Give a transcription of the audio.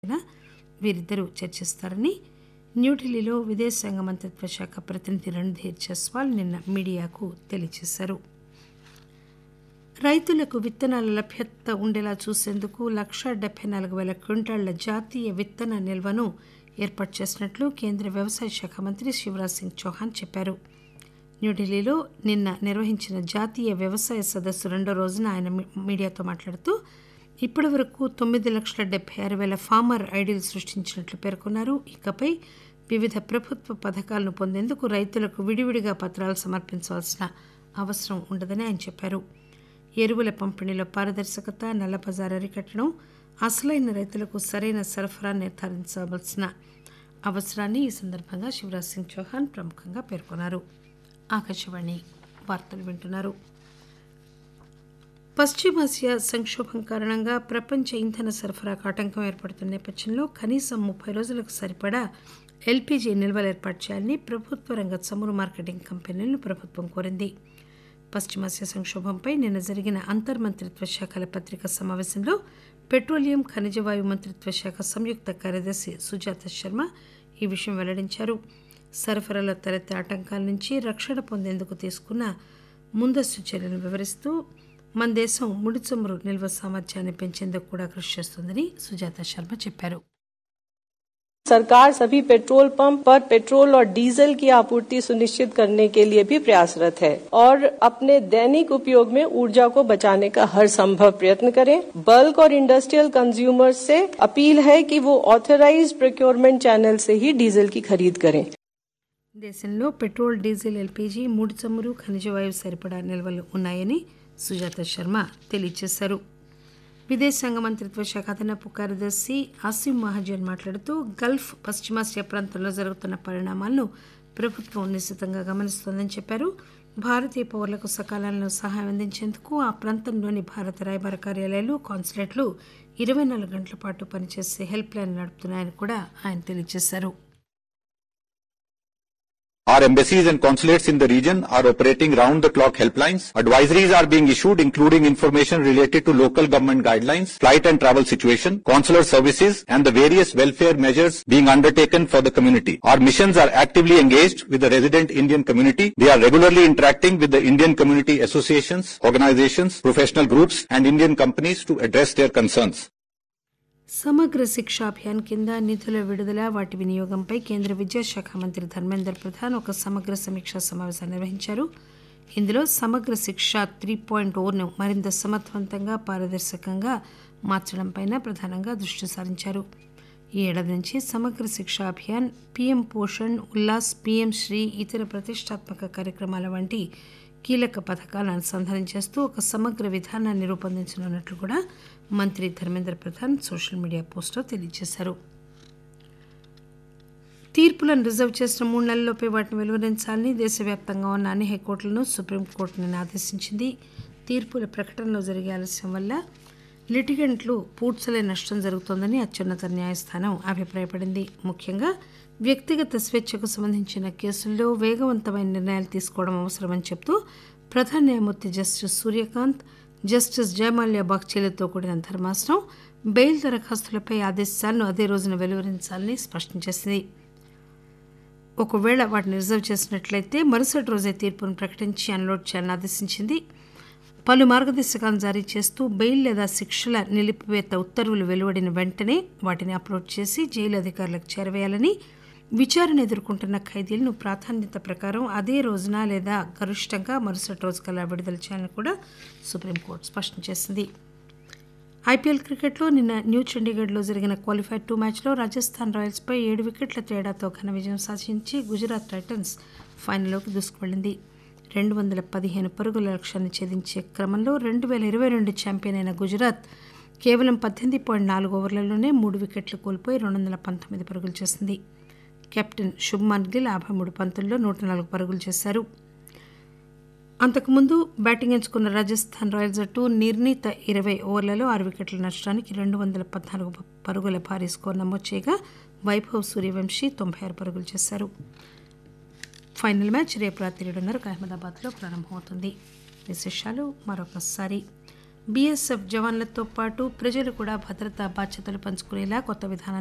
వీరిద్దరూ చర్చిస్తారని న్యూఢిల్లీలో విదేశాంగ మంత్రిత్వ శాఖ ప్రతినిధి రణ్ధీర్ జస్వాల్ నిన్న మీడియాకు తెలియజేశారు రైతులకు విత్తనాల లభ్యత ఉండేలా చూసేందుకు లక్షా డెబ్బై నాలుగు వేల క్వింటాళ్ల జాతీయ విత్తన నిల్వను ఏర్పాటు చేసినట్లు కేంద్ర వ్యవసాయ శాఖ మంత్రి శివరాజ్ సింగ్ చౌహాన్ చెప్పారు న్యూఢిల్లీలో నిన్న నిర్వహించిన జాతీయ వ్యవసాయ సదస్సు రెండో రోజున ఆయన మీ- మీడియాతో మాట్లాడుతూ ఇప్పటి వరకు తొమ్మిది లక్షల డెబ్బై ఆరు వేల ఫార్మర్ ఐడీలు సృష్టించినట్లు పేర్కొన్నారు ఇకపై వివిధ ప్రభుత్వ పథకాలను పొందేందుకు రైతులకు విడివిడిగా పత్రాలు సమర్పించవలసిన అవసరం ఉండదని ఆయన చెప్పారు ఎరువుల పంపిణీలో పారదర్శకత నల్లబజారు అరికట్టడం అసలైన రైతులకు సరైన సరఫరా నిర్ధారించవలసిన అవసరాన్ని ఈ సందర్భంగా శివరాజ్ సింగ్ చౌహాన్ ప్రముఖంగా పేర్కొన్నారు ఆకాశవాణి వార్తలు వింటున్నారు పశ్చిమాసియా సంక్షోభం కారణంగా ప్రపంచ ఇంధన సరఫరాకు ఆటంకం ఏర్పడుతున్న నేపథ్యంలో కనీసం ముప్పై రోజులకు సరిపడా ఎల్పీజీ నిల్వలు ఏర్పాటు చేయాలని ప్రభుత్వ రంగ చమురు మార్కెటింగ్ కంపెనీలను ప్రభుత్వం కోరింది పశ్చిమాసియా సంక్షోభంపై నిన్న జరిగిన అంతర్మంత్రిత్వ శాఖల పత్రికా సమావేశంలో పెట్రోలియం ఖనిజవాయు మంత్రిత్వ శాఖ సంయుక్త కార్యదర్శి సుజాత శర్మ ఈ విషయం వెల్లడించారు సరఫరాలో తలెత్తే ఆటంకాల నుంచి రక్షణ పొందేందుకు తీసుకున్న ముందస్తు చర్యలను వివరిస్తూ మన దేశం ముడి చమురు నిల్వ సామర్థ్యాన్ని పెంచేందుకు కూడా కృషి చేస్తోందని సుజాత శర్మ చెప్పారు सरकार सभी पेट्रोल पंप पर पेट्रोल और डीजल की आपूर्ति सुनिश्चित करने के लिए भी प्रयासरत है और अपने दैनिक उपयोग में ऊर्जा को बचाने का हर संभव प्रयत्न करें बल्क और इंडस्ट्रियल कंज्यूमर्स से अपील है कि वो ऑथराइज्ड प्रोक्योरमेंट चैनल से ही डीजल की खरीद करें దేశంలో పెట్రోల్ డీజిల్ ఎల్పీజీ ముడి చమురు ఖనిజవాయువు సరిపడా నిల్వలు ఉన్నాయని సుజాత శర్మ తెలియజేశారు విదేశాంగ మంత్రిత్వ శాఖ అదనపు కార్యదర్శి అసీం మహాజన్ మాట్లాడుతూ గల్ఫ్ పశ్చిమాసియా ప్రాంతంలో జరుగుతున్న పరిణామాలను ప్రభుత్వం నిశ్చితంగా గమనిస్తోందని చెప్పారు భారతీయ పౌరులకు సకాలంలో సహాయం అందించేందుకు ఆ ప్రాంతంలోని భారత రాయబార కార్యాలయాలు కాన్సులేట్లు ఇరవై నాలుగు గంటల పాటు పనిచేసే హెల్ప్ లైన్ నడుపుతున్నాయని కూడా ఆయన తెలియజేశారు Our embassies and consulates in the region are operating round-the-clock helplines. Advisories are being issued including information related to local government guidelines, flight and travel situation, consular services and the various welfare measures being undertaken for the community. Our missions are actively engaged with the resident Indian community. They are regularly interacting with the Indian community associations, organizations, professional groups and Indian companies to address their concerns. సమగ్ర శిక్ష అభియాన్ కింద నిధుల విడుదల వాటి వినియోగంపై కేంద్ర విద్యాశాఖ మంత్రి ధర్మేంద్ర ప్రధాన్ ఒక సమగ్ర సమీక్షా సమావేశాన్ని నిర్వహించారు ఇందులో సమగ్ర శిక్ష త్రీ పాయింట్ ఓను మరింత సమర్థవంతంగా పారదర్శకంగా మార్చడంపై ప్రధానంగా దృష్టి సారించారు ఈ ఏడాది నుంచి సమగ్ర శిక్ష అభియాన్ పీఎం పోషణ్ ఉల్లాస్ పీఎం శ్రీ ఇతర ప్రతిష్టాత్మక కార్యక్రమాల వంటి కీలక పథకాలను అనుసంధానం చేస్తూ ఒక సమగ్ర విధానాన్ని రూపొందించనున్నట్లు కూడా మంత్రి ధర్మేంద్ర ప్రధాన్ సోషల్ మీడియా పోస్టులో తెలియజేశారు తీర్పులను రిజర్వ్ చేసిన మూడు నెలల్లోపే వాటిని వెలువరించాలని దేశవ్యాప్తంగా ఉన్న అన్ని హైకోర్టులను సుప్రీంకోర్టు నిన్న ఆదేశించింది తీర్పుల ప్రకటనలో జరిగే ఆలస్యం వల్ల లిటిగెంట్లు పూడ్చలే నష్టం జరుగుతోందని అత్యున్నత న్యాయస్థానం అభిప్రాయపడింది ముఖ్యంగా వ్యక్తిగత స్వేచ్ఛకు సంబంధించిన కేసుల్లో వేగవంతమైన నిర్ణయాలు తీసుకోవడం అవసరమని చెప్తూ ప్రధాన న్యాయమూర్తి జస్టిస్ సూర్యకాంత్ జస్టిస్ జయమాల్యా బాగ్చేలతో కూడిన ధర్మాసనం బెయిల్ దరఖాస్తులపై ఆదేశాలను అదే రోజున వెలువరించాలని స్పష్టం చేసింది ఒకవేళ వాటిని రిజర్వ్ చేసినట్లయితే మరుసటి రోజే తీర్పును ప్రకటించి అన్లోడ్ చేయాలని ఆదేశించింది పలు మార్గదర్శకాలను జారీ చేస్తూ బెయిల్ లేదా శిక్షల నిలిపివేత ఉత్తర్వులు వెలువడిన వెంటనే వాటిని అప్లోడ్ చేసి జైలు అధికారులకు చేరవేయాలని విచారణ ఎదుర్కొంటున్న ఖైదీలను ప్రాధాన్యత ప్రకారం అదే రోజున లేదా గరిష్టంగా మరుసటి రోజు కల్లా విడుదల చేయాలని కూడా సుప్రీంకోర్టు స్పష్టం చేసింది ఐపీఎల్ క్రికెట్లో నిన్న న్యూ చండీగఢ్లో జరిగిన క్వాలిఫైర్ టూ మ్యాచ్లో రాజస్థాన్ రాయల్స్పై ఏడు వికెట్ల తేడాతో ఘన విజయం సాధించి గుజరాత్ టైటన్స్ ఫైనల్లోకి దూసుకువెళ్లింది రెండు వందల పదిహేను పరుగుల లక్ష్యాన్ని ఛేదించే క్రమంలో రెండు వేల ఇరవై రెండు ఛాంపియన్ అయిన గుజరాత్ కేవలం పద్దెనిమిది పాయింట్ నాలుగు ఓవర్లలోనే మూడు వికెట్లు కోల్పోయి రెండు వందల పంతొమ్మిది పరుగులు చేసింది కెప్టెన్ శుభ్మాన్ గిల్ యాభై మూడు పంతుల్లో నూట నాలుగు పరుగులు చేశారు అంతకుముందు బ్యాటింగ్ ఎంచుకున్న రాజస్థాన్ రాయల్స్ జట్టు నిర్ణీత ఇరవై ఓవర్లలో ఆరు వికెట్ల నష్టానికి రెండు వందల పద్నాలుగు పరుగుల భారీ స్కోర్ నమోదు చేయగా వైభవ్ సూర్యవంశీ తొంభై ఆరు పరుగులు చేశారు ఫైనల్ మ్యాచ్ రేపు రాత్రి ఏడున్నరకు అహ్మదాబాద్లో ప్రారంభమవుతుంది విశేషాలు మరొకసారి బీఎస్ఎఫ్ జవాన్లతో పాటు ప్రజలు కూడా భద్రతా బాధ్యతలు పంచుకునేలా కొత్త విధానం